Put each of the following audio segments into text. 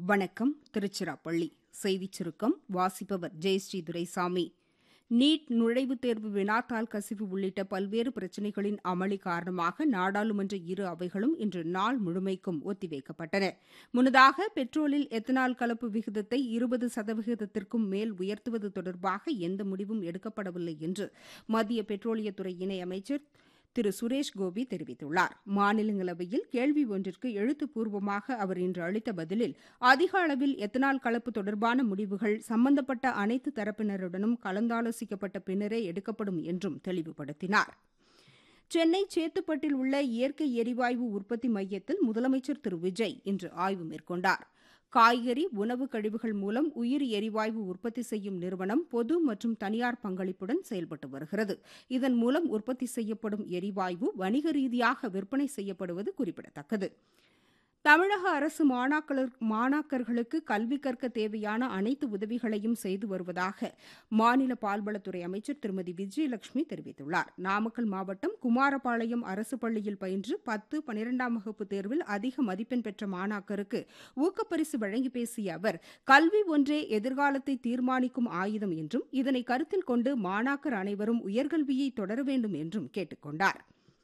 வணக்கம் திருச்சிராப்பள்ளி செய்திச் சுருக்கம் வாசிப்பவர் ஜெயஸ்ரீ துரைசாமி நீட் நுழைவுத் தேர்வு வினாத்தாள் கசிவு உள்ளிட்ட பல்வேறு பிரச்சினைகளின் அமளி காரணமாக நாடாளுமன்ற இரு அவைகளும் இன்று நாள் முழுமைக்கும் ஒத்திவைக்கப்பட்டன முன்னதாக பெட்ரோலில் எத்தனால் கலப்பு விகிதத்தை இருபது சதவிகிதத்திற்கும் மேல் உயர்த்துவது தொடர்பாக எந்த முடிவும் எடுக்கப்படவில்லை என்று மத்திய பெட்ரோலியத்துறை இணையமைச்சர் திரு சுரேஷ் கோபி தெரிவித்துள்ளார் மாநிலங்களவையில் கேள்வி ஒன்றிற்கு எழுத்துப்பூர்வமாக அவர் இன்று அளித்த பதிலில் அதிக அளவில் எத்தனால் கலப்பு தொடர்பான முடிவுகள் சம்பந்தப்பட்ட அனைத்து தரப்பினருடனும் கலந்தாலோசிக்கப்பட்ட பின்னரே எடுக்கப்படும் என்றும் தெளிவுபடுத்தினார் சென்னை சேத்துப்பட்டில் உள்ள இயற்கை எரிவாயு உற்பத்தி மையத்தில் முதலமைச்சர் திரு விஜய் இன்று ஆய்வு மேற்கொண்டார் காய்கறி உணவு கழிவுகள் மூலம் உயிரி எரிவாயு உற்பத்தி செய்யும் நிறுவனம் பொது மற்றும் தனியார் பங்களிப்புடன் செயல்பட்டு வருகிறது இதன் மூலம் உற்பத்தி செய்யப்படும் எரிவாயு வணிக ரீதியாக விற்பனை செய்யப்படுவது குறிப்பிடத்தக்கது தமிழக அரசு மாணாக்கர் மாணாக்கர்களுக்கு கல்வி கற்க தேவையான அனைத்து உதவிகளையும் செய்து வருவதாக மாநில பால்வளத்துறை அமைச்சர் திருமதி விஜயலட்சுமி தெரிவித்துள்ளார் நாமக்கல் மாவட்டம் குமாரபாளையம் அரசு பள்ளியில் பயின்று பத்து பனிரெண்டாம் வகுப்பு தேர்வில் அதிக மதிப்பெண் பெற்ற மாணாக்கருக்கு ஊக்கப்பரிசு வழங்கி பேசிய அவர் கல்வி ஒன்றே எதிர்காலத்தை தீர்மானிக்கும் ஆயுதம் என்றும் இதனை கருத்தில் கொண்டு மாணாக்கர் அனைவரும் உயர்கல்வியை தொடர வேண்டும் என்றும் கேட்டுக் கொண்டாா்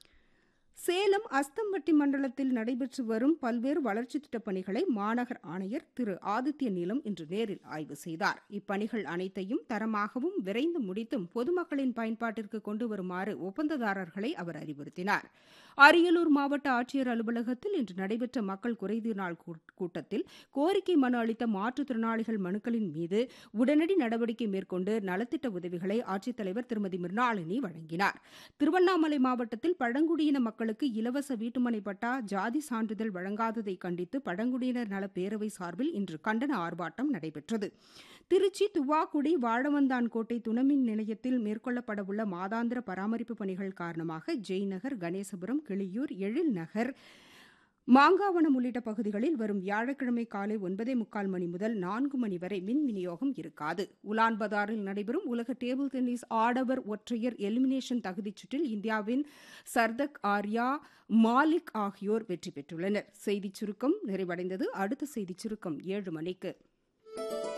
சேலம் அஸ்தம்பட்டி மண்டலத்தில் நடைபெற்று வரும் பல்வேறு வளர்ச்சித் திட்டப் பணிகளை மாநகர் ஆணையர் திரு ஆதித்ய நீலம் இன்று நேரில் ஆய்வு செய்தார் இப்பணிகள் அனைத்தையும் தரமாகவும் விரைந்து முடித்தும் பொதுமக்களின் பயன்பாட்டிற்கு கொண்டு வருமாறு ஒப்பந்ததாரர்களை அவர் அறிவுறுத்தினார் அரியலூர் மாவட்ட ஆட்சியர் அலுவலகத்தில் இன்று நடைபெற்ற மக்கள் குறைதீர் நாள் கூட்டத்தில் கோரிக்கை மனு அளித்த மாற்றுத்திறனாளிகள் மனுக்களின் மீது உடனடி நடவடிக்கை மேற்கொண்டு நலத்திட்ட உதவிகளை ஆட்சித்தலைவர் திருமதி மிர்னாளினி வழங்கினார் திருவண்ணாமலை மாவட்டத்தில் பழங்குடியின மக்களுக்கு இலவச வீட்டுமனை பட்டா ஜாதி சான்றிதழ் வழங்காததை கண்டித்து பழங்குடியினர் நல பேரவை சார்பில் இன்று கண்டன ஆர்ப்பாட்டம் நடைபெற்றது திருச்சி துவாக்குடி வாழவந்தான் கோட்டை துணைமின் நிலையத்தில் மேற்கொள்ளப்படவுள்ள மாதாந்திர பராமரிப்பு பணிகள் காரணமாக ஜெய்நகர் கணேசபுரம் கிளியூர் எழில் நகர் மாங்காவனம் உள்ளிட்ட பகுதிகளில் வரும் வியாழக்கிழமை காலை ஒன்பதே முக்கால் மணி முதல் நான்கு மணி வரை மின் விநியோகம் இருக்காது உலான்பதாரில் நடைபெறும் உலக டேபிள் டென்னிஸ் ஆடவர் ஒற்றையர் எலிமினேஷன் தகுதிச் சுற்றில் இந்தியாவின் சர்தக் ஆர்யா மாலிக் ஆகியோர் வெற்றி பெற்றுள்ளனர் செய்திச் சுருக்கம் நிறைவடைந்தது அடுத்த செய்திச் சுருக்கம் ஏழு மணிக்கு